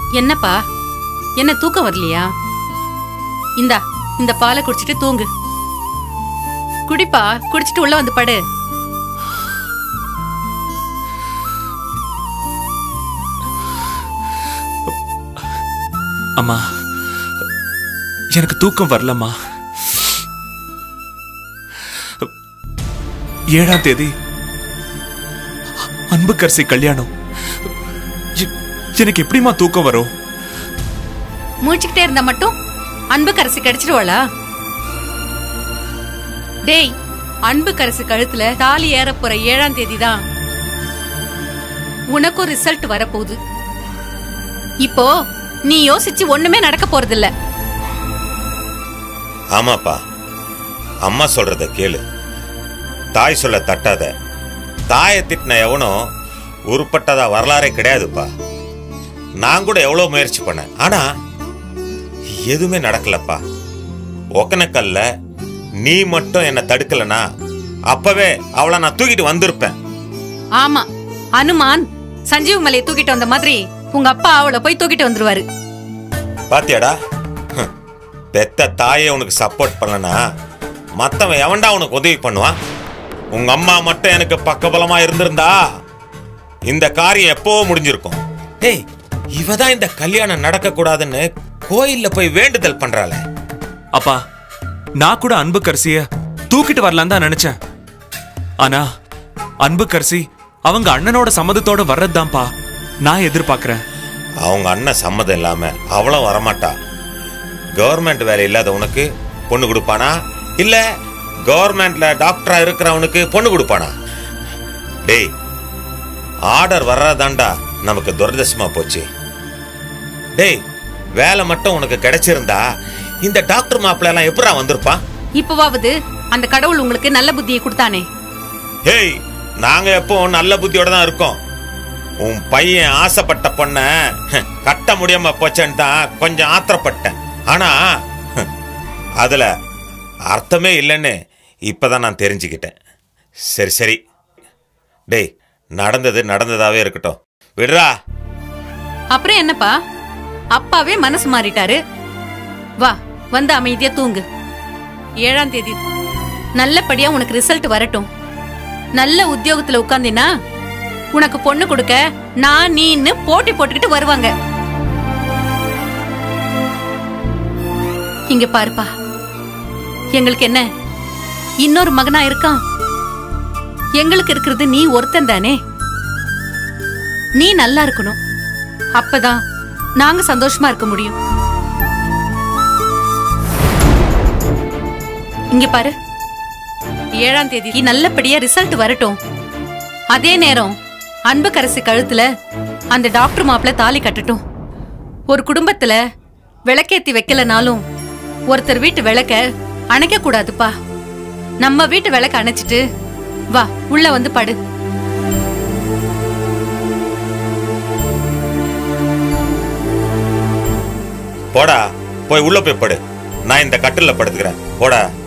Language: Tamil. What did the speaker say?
என்னப்பா என்ன தூக்கம் வரலையா இந்தா இந்த பாலை குடிச்சிட்டு தூங்கு குடிப்பா குடிச்சிட்டு உள்ள வந்து படு அம்மா எனக்கு தூக்கம் வரலம்மா ஏழாம் தேதி அன்புக்கரசி கல்யாணம் எ- எனக்கு எப்படிம்மா தூக்கம் வரும் மூச்சுக்கிட்டே இருந்தா மட்டும் அன்பு கரசி கிடைச்சிருவாளா டேய் அன்பு கரசி கழுத்துல தாலி ஏற போற ஏழாம் தேதி தான் உனக்கும் ரிசல்ட் வரப்போகுது இப்போ நீ யோசிச்சு ஒண்ணுமே நடக்க போறதில்ல ஆமாப்பா அம்மா சொல்றத கேளு தாய் சொல்ல தட்டாத தாயை திட்டின எவனும் உருப்பட்டதா வரலாறே கிடையாதுப்பா நான் கூட எவ்வளோ முயற்சி பண்ணேன் ஆனா எதுவுமே நடக்கலப்பா ஒக்கனக்கல்ல நீ மட்டும் என்னை தடுக்கலனா அப்பவே அவளை நான் தூக்கிட்டு வந்திருப்பேன் ஆமா அனுமான் சஞ்சீவ் மலையை தூக்கிட்டு வந்த மாதிரி உங்க அப்பா அவளை போய் தூக்கிட்டு வந்துருவாரு பாத்தியாடா ஹம். பெத்த தாயே உனக்கு சப்போர்ட் பண்ணலனா மத்தவன் எவன்டா உனக்கு உதவி பண்ணுவான் உங்க அம்மா மட்டும் எனக்கு பக்கபலமா இருந்திருந்தா இந்த காரியம் எப்பவோ முடிஞ்சிருக்கும் டேய் இவ தான் இந்த கல்யாணம் நடக்க கூடாதுன்னு கோயில்ல போய் வேண்டுதல் பண்றாளே அப்பா நான் கூட அன்புக்கரசிய தூக்கிட்டு வரலாம் தான் நினைச்சேன் ஆனா அன்புக்கரசி அவங்க அண்ணனோட சம்மதத்தோட வர்றதுதான்ப்பா நான் எதிர்பார்க்கறேன் அவங்க அண்ணன் சம்மதம் இல்லாம அவளும் வரமாட்டா கவர்மெண்ட் வேலை இல்லாத உனக்கு பொண்ணு கொடுப்பானா இல்ல கவர்மெண்ட்ல டாக்டரா இருக்கிறவனுக்கு பொண்ணு கொடுப்பானா டேய் ஆர்டர் வர்றதாண்டா நமக்கு துரதிருஷ்டமா போச்சு டேய் வேலை மட்டும் உனக்கு கிடைச்சிருந்தா இந்த டாக்டர் மாப்பிள்ள எல்லாம் எப்படா வந்திருப்பான் இப்பவாவது அந்த கடவுள் உங்களுக்கு நல்ல புத்தியை கொடுத்தானே ஹேய் நாங்க எப்போ நல்ல புத்தியோட தான் இருக்கோம் உன் பையன் ஆசைப்பட்ட பொண்ண ஹ், கட்ட முடியாம போச்சேன்னு தான் கொஞ்சம் ஆத்திரப்பட்டேன் ஆனா ஹ், அதுல அர்த்தமே இல்லைன்னு இப்பதான் நான் தெரிஞ்சுக்கிட்டேன் சரி சரி டேய் நடந்தது நடந்ததாவே இருக்கட்டும் விடுறா அப்புறம் என்னப்பா அப்பாவே மனசு மாறிட்டாரு வா வந்து அமைதியா தூங்கு ஏழாம் தேதி நல்லபடியா உனக்கு ரிசல்ட் வரட்டும் நல்ல உத்தியோகத்துல உட்கார்ந்தினா உனக்கு பொண்ணு கொடுக்க நான் நீன்னு போட்டி போட்டுக்கிட்டு வருவாங்க இங்க பாருப்பா எங்களுக்கு என்ன இன்னொரு மகனா இருக்கான் எங்களுக்கு இருக்கிறது நீ ஒருத்தன் தானே நீ நல்லா இருக்கணும் அப்பதான் நாங்க சந்தோஷமா இருக்க முடியும் இங்க பாரு ஏழாம் தேதி நல்லபடியா ரிசல்ட் வரட்டும் அதே நேரம் அன்புக்கரசி கழுத்துல அந்த டாக்டர் மாப்பிள்ள தாலி கட்டட்டும் ஒரு குடும்பத்துல விளக்கேத்தி வைக்கலனாலும் ஒருத்தர் வீட்டு விளக்க அணைக்க கூடாதுப்பா நம்ம வீட்டு விளக்க அணைச்சிட்டு வா உள்ள வந்து படு போடா போய் உள்ள போய் படு நான் இந்த கட்டில்ல படுத்துக்கிறேன் போடா